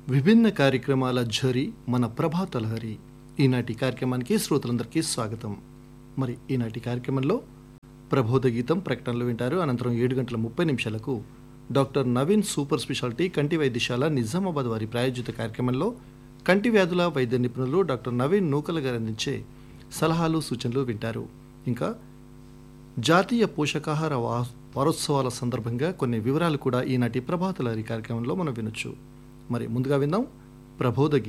విభిన్న కార్యక్రమాల ఝరి మన ప్రభాత లహరి ఈనాటి కార్యక్రమానికి శ్రోతలందరికీ స్వాగతం మరి ఈనాటి కార్యక్రమంలో ప్రబోధ గీతం ప్రకటనలు వింటారు అనంతరం ఏడు గంటల ముప్పై నిమిషాలకు డాక్టర్ నవీన్ సూపర్ స్పెషాలిటీ కంటి వైద్యశాల నిజామాబాద్ వారి ప్రాయోజిత కార్యక్రమంలో కంటి వ్యాధుల వైద్య నిపుణులు డాక్టర్ నవీన్ నూకల గారు అందించే సలహాలు సూచనలు వింటారు ఇంకా జాతీయ పోషకాహార వా- వారోత్సవాల సందర్భంగా కొన్ని వివరాలు కూడా ఈనాటి ప్రభాత లహరి కార్యక్రమంలో మనం వినొచ్చు మరి ముందుగా విందాం ప్రబోధ